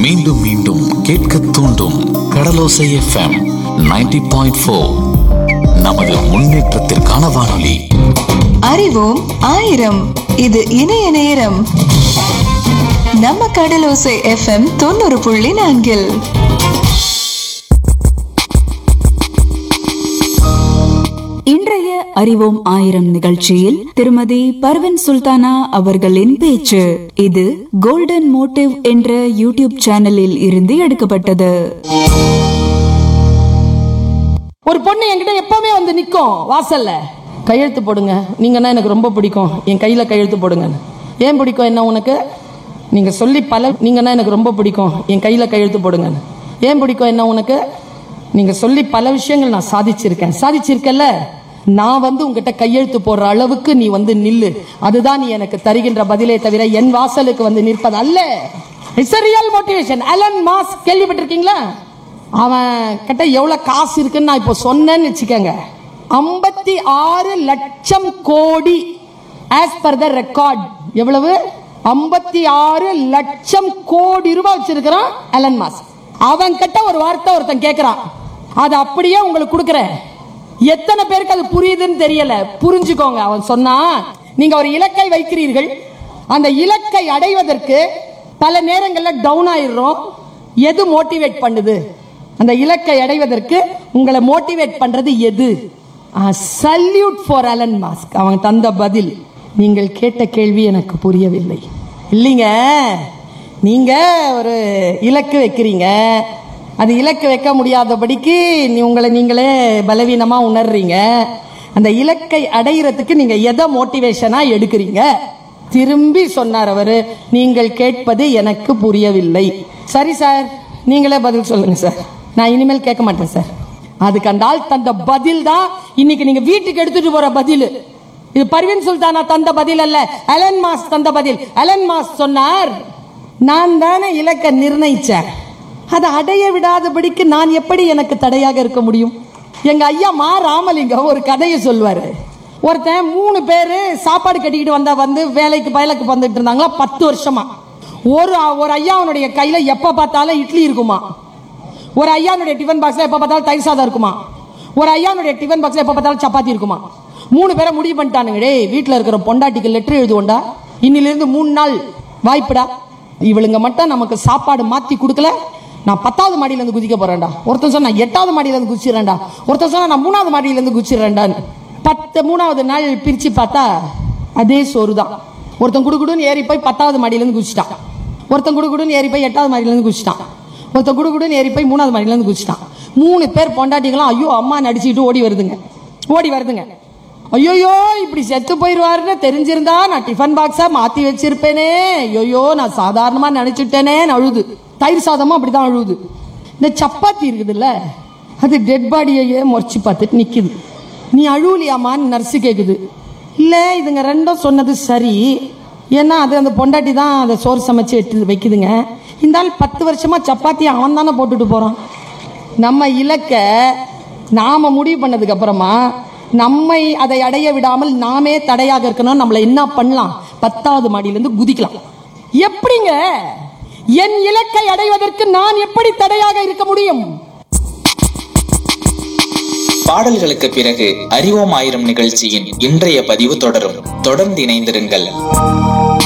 மீண்டும் மீண்டும் கேட்க தூண்டும் கடலோசை எஃப்எம் 90.4 பாயிண்ட் ஃபோர் நமது முன்னேற்றத்திற்கான வானொலி அறிவோம் ஆயிரம் இது இணைய நேரம் நம்ம கடலோசை எஃப்எம் தொண்ணூறு புள்ளி நான்கில் இன்றைய அறிவோம் ஆயிரம் நிகழ்ச்சியில் திருமதி பர்வின் சுல்தானா அவர்களின் பேச்சு இது கோல்டன் மோட்டிவ் என்ற யூடியூப் சேனலில் இருந்து எடுக்கப்பட்டது ஒரு பொண்ணு என்கிட்ட எப்பவுமே வந்து நிற்கும் வாசல்ல கையெழுத்து போடுங்க நீங்கன்னா எனக்கு ரொம்ப பிடிக்கும் என் கையில கையெழுத்து போடுங்க ஏன் பிடிக்கும் என்ன உனக்கு நீங்க சொல்லி பல நீங்கன்னா எனக்கு ரொம்ப பிடிக்கும் என் கையில கையெழுத்து போடுங்க ஏன் பிடிக்கும் என்ன உனக்கு நீங்க சொல்லி பல விஷயங்கள் நான் சாதிச்சிருக்கேன் சாதிச்சிருக்கல நான் வந்து உங்ககிட்ட கையெழுத்து போடுற அளவுக்கு நீ வந்து நில்லு அதுதான் நீ எனக்கு தருகின்ற பதிலே தவிர என் வாசலுக்கு வந்து நிற்பது அல்ல it's real motivation Elon Musk கேள்விப்பட்டிருக்கீங்களா அவன் கிட்ட எவ்வளவு காசு இருக்குன்னு நான் இப்போ சொன்னேன்னு வச்சுக்கோங்க ஐம்பத்தி ஆறு லட்சம் கோடி ஆஸ் பர் த ரெக்கார்ட் எவ்வளவு ஐம்பத்தி ஆறு லட்சம் கோடி ரூபாய் வச்சிருக்கிறான் அலன் மாஸ் அவன் கிட்ட ஒரு வார்த்தை ஒருத்தன் கேட்கிறான் அது அப்படியே உங்களுக்கு கொடுக்குறேன் எத்தனை பேருக்கு அது புரியுதுன்னு தெரியல புரிஞ்சுக்கோங்க அவன் சொன்னா நீங்க ஒரு இலக்கை வைக்கிறீர்கள் அந்த இலக்கை அடைவதற்கு பல நேரங்கள்ல டவுன் ஆயிடுறோம் எது மோட்டிவேட் பண்ணுது அந்த இலக்கை அடைவதற்கு உங்களை மோட்டிவேட் பண்றது எது சல்யூட் ஃபார் அலன் மாஸ்க் அவன் தந்த பதில் நீங்கள் கேட்ட கேள்வி எனக்கு புரியவில்லை இல்லைங்க நீங்க ஒரு இலக்கு வைக்கிறீங்க அது இலக்கு வைக்க முடியாதபடிக்கு நீ உங்களை நீங்களே பலவீனமா உணர்றீங்க அந்த இலக்கை அடையிறதுக்கு நீங்க எதை மோட்டிவேஷனா எடுக்கிறீங்க திரும்பி சொன்னார் அவரு நீங்கள் கேட்பது எனக்கு புரியவில்லை சரி சார் நீங்களே பதில் சொல்லுங்க சார் நான் இனிமேல் கேட்க மாட்டேன் சார் அது கண்டால் தந்த பதில் தான் இன்னைக்கு நீங்க வீட்டுக்கு எடுத்துட்டு போற பதில் இது பர்வீன் சுல்தானா தந்த பதில் அல்ல அலன் மாஸ் தந்த பதில் அலன் மாஸ் சொன்னார் நான் தானே இலக்க நிர்ணயிச்சேன் அதை அடைய விடாதபடிக்கு நான் எப்படி எனக்கு தடையாக இருக்க முடியும் எங்க ஐயா மா ராமலிங்கம் ஒரு கதையை சொல்வாரு ஒருத்தன் மூணு பேரு சாப்பாடு கட்டிக்கிட்டு வந்தா வந்து வேலைக்கு பயலுக்கு வந்துட்டு இருந்தாங்களா பத்து வருஷமா ஒரு ஒரு ஐயாவனுடைய கையில எப்ப பார்த்தாலும் இட்லி இருக்குமா ஒரு ஐயானுடைய டிஃபன் பாக்ஸ்ல எப்ப பார்த்தாலும் தயிர் சாதம் இருக்குமா ஒரு ஐயானுடைய டிஃபன் பாக்ஸ்ல எப்ப பார்த்தாலும் சப்பாத்தி இருக்குமா மூணு பேரை முடிவு பண்ணிட்டானுங்க டேய் வீட்டுல இருக்கிற பொண்டாட்டிக்கு லெட்டர் எழுதுவோண்டா இன்னிலிருந்து மூணு நாள் வாய்ப்புடா இவளுங்க மட்டும் நமக்கு சாப்பாடு மாத்தி கொடுக்கல நான் பத்தாவது மாடியில இருந்து குதிக்க போறேன்டா ஒருத்தன் சொன்னா எட்டாவது மாடியில இருந்து குதிச்சிடறேன்டா ஒருத்தன் சொன்னா நான் மூணாவது மாடியில இருந்து குதிச்சிடறேன்டான்னு பத்து மூணாவது நாள் பிரிச்சு பார்த்தா அதே சோறு தான் ஒருத்தன் குடுகுடுன்னு ஏறி போய் பத்தாவது மாடியில இருந்து குதிச்சிட்டான் ஒருத்தன் குடுகுடுன்னு ஏறி போய் எட்டாவது மாடியில இருந்து குதிச்சிட்டான் ஒருத்தன் குடுகுடுன்னு ஏறி போய் மூணாவது மாடியில இருந்து குதிச்சிட்டான் மூணு பேர் பொண்டாட்டிகளும் ஐயோ அம்மா நடிச்சுக்கிட்டு ஓடி வருதுங்க ஓடி வருதுங்க ஐயோயோ இப்படி செத்து போயிருவாருன்னு தெரிஞ்சிருந்தா நான் டிஃபன் பாக்ஸா மாத்தி வச்சிருப்பேனே ஐயோயோ நான் சாதாரணமா நினைச்சிட்டேனே அழுது தயிர் சாதமும் அப்படிதான் அழுகுது இந்த சப்பாத்தி இருக்குதுல்ல அது டெட் பாடியையே முறைச்சு பார்த்துட்டு நிக்குது நீ அழுவலியாமான்னு நர்ஸு கேக்குது இல்ல இதுங்க ரெண்டும் சொன்னது சரி ஏன்னா அது அந்த பொண்டாட்டி தான் அதை சோறு சமைச்சு எடுத்து வைக்குதுங்க இந்த ஆள் பத்து வருஷமா சப்பாத்தி அவன் தானே போட்டுட்டு போறான் நம்ம இலக்க நாம முடிவு பண்ணதுக்கு அப்புறமா நம்மை அதை அடைய விடாமல் நாமே தடையாக இருக்கணும் நம்மள என்ன பண்ணலாம் பத்தாவது மாடியிலிருந்து குதிக்கலாம் எப்படிங்க என் இலக்கை அடைவதற்கு நான் எப்படி தடையாக இருக்க முடியும் பாடல்களுக்கு பிறகு அறிவோம் ஆயிரம் நிகழ்ச்சியின் இன்றைய பதிவு தொடரும் தொடர்ந்து இணைந்திருங்கள்